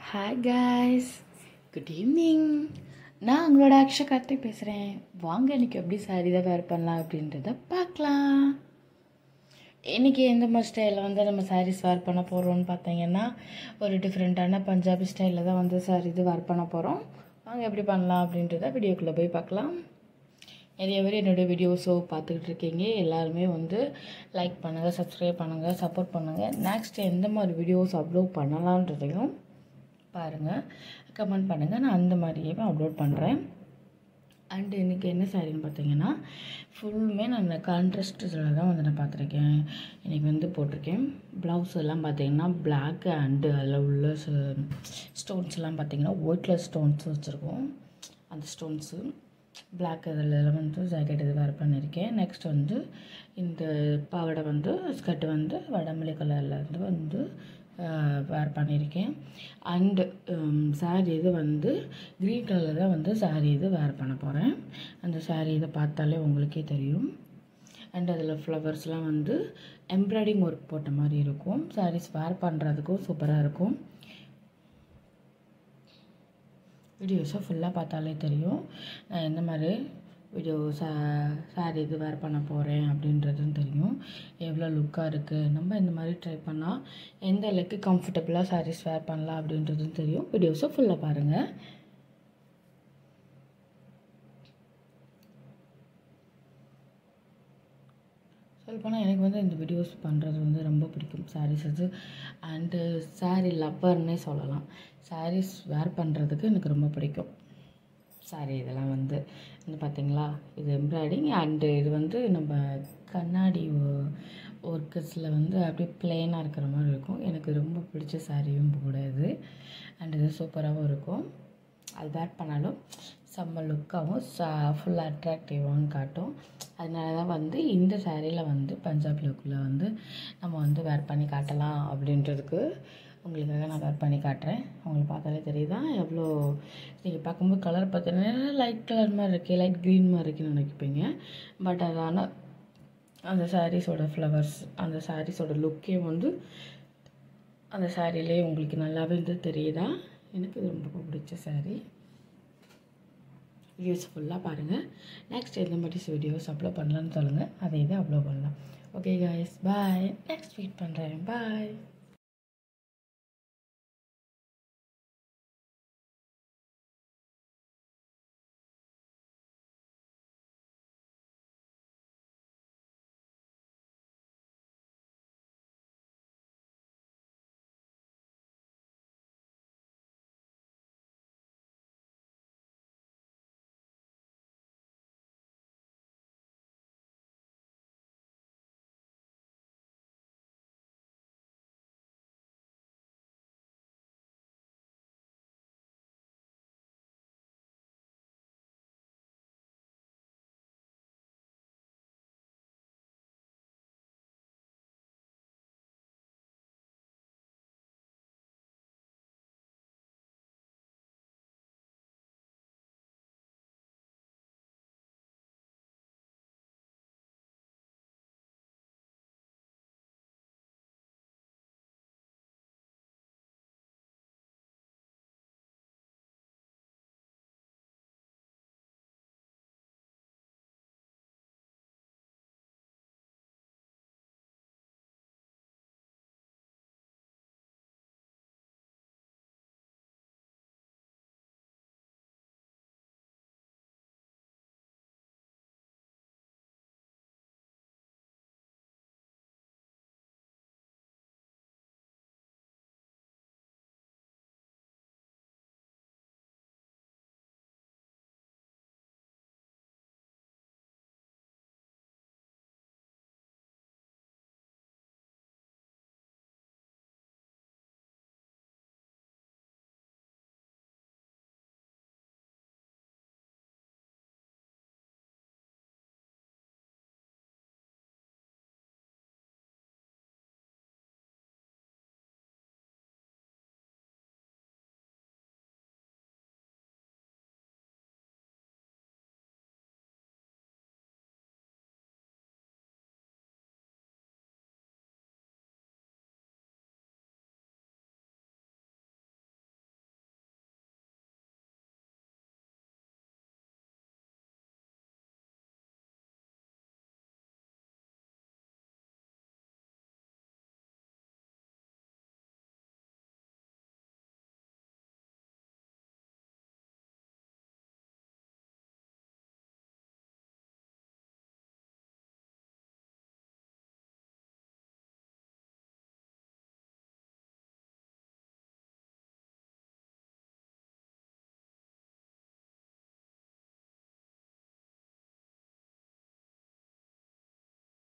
hi guys good evening நான் உங்களோட அக்ஷ கார்த்திக் பேசுகிறேன் வாங்க இன்னைக்கு எப்படி சாரி தான் வேர் பண்ணலாம் அப்படின்றத பார்க்கலாம் இன்றைக்கி எந்த மாதிரி ஸ்டைலில் வந்து நம்ம சாரீஸ் வேர் பண்ண போகிறோம்னு பார்த்தீங்கன்னா ஒரு டிஃப்ரெண்ட்டான பஞ்சாபி ஸ்டைலில் தான் வந்து சாரி இது வேர் பண்ண போகிறோம் வாங்க எப்படி பண்ணலாம் அப்படின்றத வீடியோக்குள்ளே போய் பார்க்கலாம் நிறைய பேர் என்னோடய வீடியோஸோ பார்த்துக்கிட்டு இருக்கீங்க எல்லாருமே வந்து லைக் பண்ணுங்கள் சப்ஸ்கிரைப் பண்ணுங்கள் சப்போர்ட் பண்ணுங்கள் நெக்ஸ்ட் எந்த மாதிரி வீடியோஸ் அப்லோட் பண்ணலான்றதையும் பாருங்கள் கமெண்ட் பண்ணுங்கள் நான் அந்த மாதிரியே அப்லோட் பண்ணுறேன் அண்டு இன்றைக்கி என்ன சாரின்னு பார்த்தீங்கன்னா ஃபுல்லுமே நான் கான்ட்ராஸ்ட் இதில் தான் வந்து நான் பார்த்துருக்கேன் இன்றைக்கி வந்து போட்டிருக்கேன் ப்ளவுஸ் எல்லாம் பார்த்தீங்கன்னா பிளாக் அண்டு அதில் உள்ள ஸ்டோன்ஸ் எல்லாம் பார்த்தீங்கன்னா ஒயிட்டில் ஸ்டோன்ஸ் வச்சுருக்கோம் அந்த ஸ்டோன்ஸு பிளாக் இதில் வந்து ஜாக்கெட் இது வேர் பண்ணியிருக்கேன் நெக்ஸ்ட் வந்து இந்த பாவாடை வந்து ஸ்கர்ட் வந்து வடமல்லி கலரில் வந்து வந்து வேர் பண்ணியிருக்கேன் அண்டு சாரீ இது வந்து க்ரீன் கலரில் தான் வந்து சாரீ இது வேர் பண்ண போகிறேன் அந்த சாரீ இதை பார்த்தாலே உங்களுக்கே தெரியும் அண்ட் அதில் ஃப்ளவர்ஸ்லாம் வந்து எம்ப்ராய்டிங் ஒர்க் போட்ட மாதிரி இருக்கும் சாரீஸ் வேர் பண்ணுறதுக்கும் சூப்பராக இருக்கும் வீடியோஸை ஃபுல்லாக பார்த்தாலே தெரியும் நான் எந்த மாதிரி வீடியோ சா சாரி இது வேர் பண்ண போகிறேன் அப்படின்றதும் தெரியும் எவ்வளோ லுக்காக இருக்குது நம்ம இந்த மாதிரி ட்ரை பண்ணால் எந்த அளவுக்கு கம்ஃபர்டபுளாக சாரீஸ் வேர் பண்ணலாம் அப்படின்றதும் தெரியும் வீடியோஸை ஃபுல்லாக பாருங்கள் சொல்லப்போனால் எனக்கு வந்து இந்த வீடியோஸ் பண்ணுறது வந்து ரொம்ப பிடிக்கும் சாரீஸ் அது அண்டு சாரீ லவ்வர்னே சொல்லலாம் சாரீஸ் வேர் பண்ணுறதுக்கு எனக்கு ரொம்ப பிடிக்கும் சாரி இதெல்லாம் வந்து வந்து பார்த்திங்களா இது எம்ப்ராய்டிங் அண்டு இது வந்து நம்ம கண்ணாடி ஒர்க்கர்ஸில் வந்து அப்படியே பிளெயினாக இருக்கிற மாதிரி இருக்கும் எனக்கு ரொம்ப பிடிச்ச சாரியும் கூட இது அண்ட் இது சூப்பராகவும் இருக்கும் அது வேர் பண்ணாலும் செம்ம லுக்காகவும் சா ஃபுல் அட்ராக்டிவாகவும் காட்டும் அதனால தான் வந்து இந்த சாரியில் வந்து பஞ்சாப் லுக்கில் வந்து நம்ம வந்து வேர் பண்ணி காட்டலாம் அப்படின்றதுக்கு உங்களுக்காக நான் வேர் பண்ணி காட்டுறேன் உங்களுக்கு பார்த்தாலே தெரியுதா எவ்வளோ நீங்கள் பார்க்கும்போது கலர் பார்த்தீங்கன்னா லைட் கலர் மாதிரி இருக்குது லைட் க்ரீன் மாதிரி இருக்குன்னு நினைப்பீங்க பட் அது ஆனால் அந்த சாரீஸோட ஃப்ளவர்ஸ் அந்த சாரீஸோட லுக்கே வந்து அந்த சாரிலே உங்களுக்கு நல்லாவே வந்து தெரியுதா எனக்கு இது ரொம்ப பிடிச்ச சாரீ வீடியோஸ் ஃபுல்லாக பாருங்கள் நெக்ஸ்ட் எந்த மாதிரி வீடியோஸ் அப்லோட் பண்ணலான்னு சொல்லுங்கள் அதை இதை அப்லோட் பண்ணலாம் okay guys bye next wait பண்ணுறேன் பாய்